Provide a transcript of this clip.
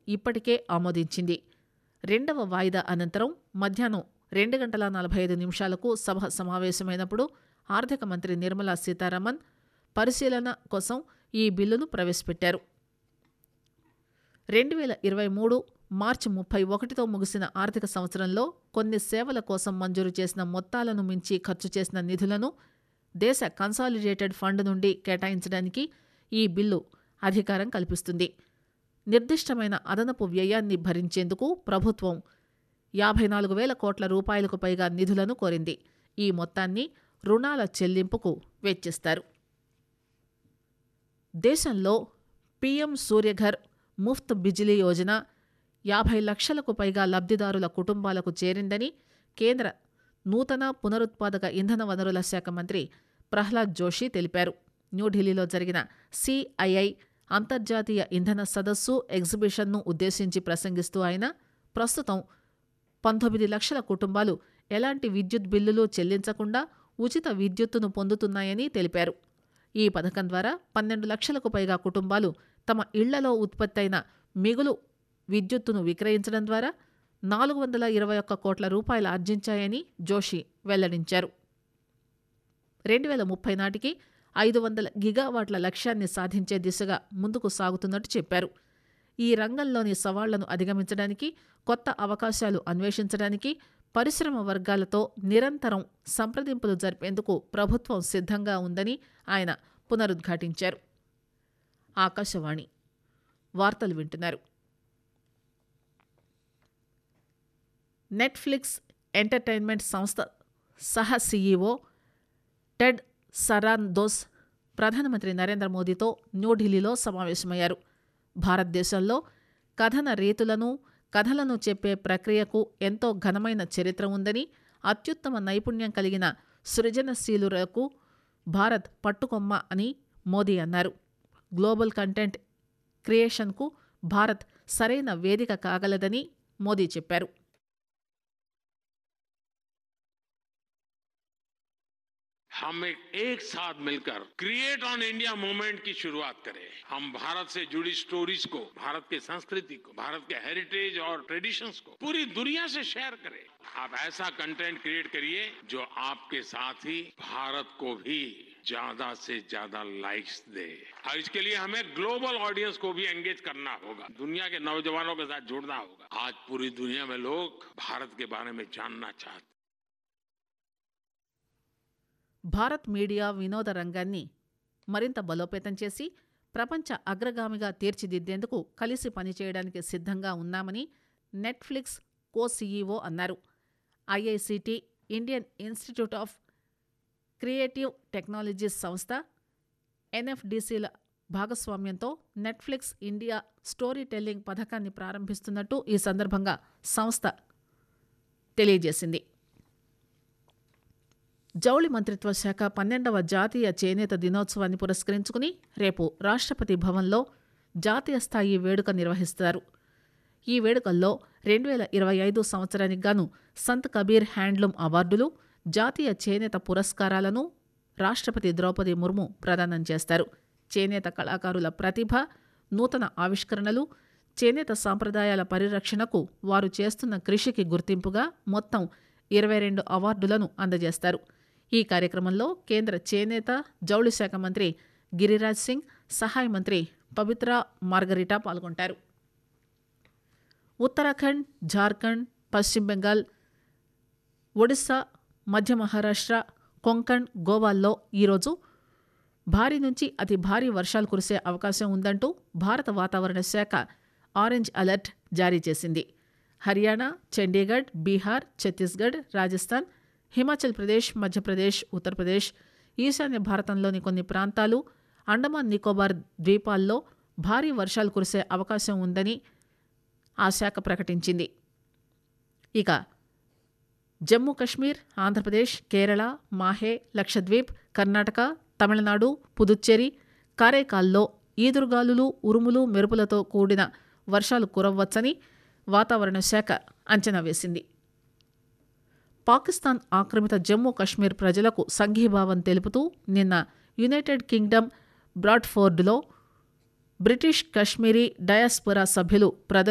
ఇప్పటికే ఆమోదించింది రెండవ వాయిదా అనంతరం మధ్యాహ్నం రెండు గంటల నలభై ఐదు నిమిషాలకు సభ సమావేశమైనప్పుడు ఆర్థిక మంత్రి నిర్మలా సీతారామన్ పరిశీలన కోసం ఈ బిల్లును ప్రవేశపెట్టారు రెండు వేల ఇరవై మూడు మార్చి ముప్పై ఒకటితో ముగిసిన ఆర్థిక సంవత్సరంలో కొన్ని సేవల కోసం మంజూరు చేసిన మొత్తాలను మించి ఖర్చు చేసిన నిధులను దేశ కన్సాలిడేటెడ్ ఫండ్ నుండి కేటాయించడానికి ఈ బిల్లు అధికారం కల్పిస్తుంది నిర్దిష్టమైన అదనపు వ్యయాన్ని భరించేందుకు ప్రభుత్వం యాభై నాలుగు వేల కోట్ల రూపాయలకు పైగా నిధులను కోరింది ఈ మొత్తాన్ని రుణాల చెల్లింపుకు వెచ్చిస్తారు దేశంలో పీఎం సూర్యఘర్ ముఫ్త్ బిజిలీ యోజన యాభై లక్షలకు పైగా లబ్ధిదారుల కుటుంబాలకు చేరిందని కేంద్ర నూతన పునరుత్పాదక ఇంధన వనరుల శాఖ మంత్రి ప్రహ్లాద్ జోషి తెలిపారు న్యూఢిల్లీలో జరిగిన సిఐఐ అంతర్జాతీయ ఇంధన సదస్సు ఎగ్జిబిషన్ను ఉద్దేశించి ప్రసంగిస్తూ ఆయన ప్రస్తుతం పంతొమ్మిది లక్షల కుటుంబాలు ఎలాంటి విద్యుత్ బిల్లులు చెల్లించకుండా ఉచిత విద్యుత్తును పొందుతున్నాయని తెలిపారు ఈ పథకం ద్వారా పన్నెండు లక్షలకు పైగా కుటుంబాలు తమ ఇళ్లలో ఉత్పత్తైన మిగులు విద్యుత్తును విక్రయించడం ద్వారా నాలుగు వందల ఇరవై ఒక్క కోట్ల రూపాయలు ఆర్జించాయని జోషి వెల్లడించారు రెండు వేల ముప్పై నాటికి ఐదు వందల గిగావాట్ల లక్ష్యాన్ని సాధించే దిశగా ముందుకు సాగుతున్నట్టు చెప్పారు ఈ రంగంలోని సవాళ్లను అధిగమించడానికి కొత్త అవకాశాలు అన్వేషించడానికి పరిశ్రమ వర్గాలతో నిరంతరం సంప్రదింపులు జరిపేందుకు ప్రభుత్వం సిద్ధంగా ఉందని ఆయన పునరుద్ఘాటించారు ఆకాశవాణి వార్తలు వింటున్నారు నెట్ఫ్లిక్స్ ఎంటర్టైన్మెంట్ సంస్థ సహ సీఈఓ టెడ్ సరాన్దోస్ ప్రధానమంత్రి నరేంద్ర మోదీతో న్యూఢిల్లీలో సమావేశమయ్యారు భారతదేశంలో కథన రీతులను కథలను చెప్పే ప్రక్రియకు ఎంతో ఘనమైన చరిత్ర ఉందని అత్యుత్తమ నైపుణ్యం కలిగిన సృజనశీలులకు భారత్ పట్టుకొమ్మ అని మోదీ అన్నారు గ్లోబల్ కంటెంట్ క్రియేషన్కు భారత్ సరైన వేదిక కాగలదని మోదీ చెప్పారు हम एक, एक साथ मिलकर क्रिएट ऑन इंडिया मूवमेंट की शुरुआत करें हम भारत से जुड़ी स्टोरीज को भारत की संस्कृति को भारत के हेरिटेज और ट्रेडिशंस को पूरी दुनिया से शेयर करें आप ऐसा कंटेंट क्रिएट करिए जो आपके साथ ही भारत को भी ज्यादा से ज्यादा लाइक्स दे और इसके लिए हमें ग्लोबल ऑडियंस को भी एंगेज करना होगा दुनिया के नौजवानों के साथ जुड़ना होगा आज पूरी दुनिया में लोग भारत के बारे में जानना चाहते భారత్ మీడియా వినోద రంగాన్ని మరింత బలోపేతం చేసి ప్రపంచ అగ్రగామిగా తీర్చిదిద్దేందుకు కలిసి పనిచేయడానికి సిద్ధంగా ఉన్నామని నెట్ఫ్లిక్స్ కో సీఈఓ అన్నారు IICT Indian Institute of Creative Technologies సంస్థ ఎన్ఎఫ్డిసిల భాగస్వామ్యంతో నెట్ఫ్లిక్స్ ఇండియా స్టోరీ టెల్లింగ్ పథకాన్ని ప్రారంభిస్తున్నట్టు ఈ సందర్భంగా సంస్థ తెలియజేసింది జౌళి మంత్రిత్వ శాఖ పన్నెండవ జాతీయ చేనేత దినోత్సవాన్ని పురస్కరించుకుని రేపు రాష్ట్రపతి భవన్లో జాతీయ స్థాయి వేడుక నిర్వహిస్తారు ఈ వేడుకల్లో రెండు వేల ఇరవై ఐదు సంవత్సరానికి గాను సంత్ కబీర్ హ్యాండ్లూమ్ అవార్డులు జాతీయ చేనేత పురస్కారాలను రాష్ట్రపతి ద్రౌపది ముర్ము ప్రదానం చేస్తారు చేనేత కళాకారుల ప్రతిభ నూతన ఆవిష్కరణలు చేనేత సాంప్రదాయాల పరిరక్షణకు వారు చేస్తున్న కృషికి గుర్తింపుగా మొత్తం ఇరవై రెండు అవార్డులను అందజేస్తారు ఈ కార్యక్రమంలో కేంద్ర చేనేత జౌళి శాఖ మంత్రి గిరిరాజ్ సింగ్ సహాయ మంత్రి పవిత్ర మార్గరిటా పాల్గొంటారు ఉత్తరాఖండ్ జార్ఖండ్ పశ్చిమ బెంగాల్ ఒడిశా మధ్య మహారాష్ట్ర కొంకణ్ గోవాల్లో ఈరోజు భారీ నుంచి అతి భారీ వర్షాలు కురిసే అవకాశం ఉందంటూ భారత వాతావరణ శాఖ ఆరెంజ్ అలర్ట్ జారీ చేసింది హర్యానా చండీగఢ్ బీహార్ ఛత్తీస్గఢ్ రాజస్థాన్ హిమాచల్ ప్రదేశ్ మధ్యప్రదేశ్ ఉత్తరప్రదేశ్ ఈశాన్య భారతంలోని కొన్ని ప్రాంతాలు అండమాన్ నికోబార్ ద్వీపాల్లో భారీ వర్షాలు కురిసే అవకాశం ఉందని ఆ శాఖ ప్రకటించింది ఇక జమ్మూ కశ్మీర్ ఆంధ్రప్రదేశ్ కేరళ మాహే లక్షద్వీప్ కర్ణాటక తమిళనాడు పుదుచ్చేరి కారైకాల్లో ఈదురుగాలులు ఉరుములు మెరుపులతో కూడిన వర్షాలు కురవ్వచ్చని వాతావరణ శాఖ అంచనా వేసింది పాకిస్తాన్ ఆక్రమిత జమ్మూ కశ్మీర్ ప్రజలకు సంఘీభావం తెలుపుతూ నిన్న యునైటెడ్ కింగ్డమ్ బ్రాడ్ఫోర్డ్లో బ్రిటిష్ కశ్మీరీ డయాస్పొరా సభ్యులు ప్రదర్శన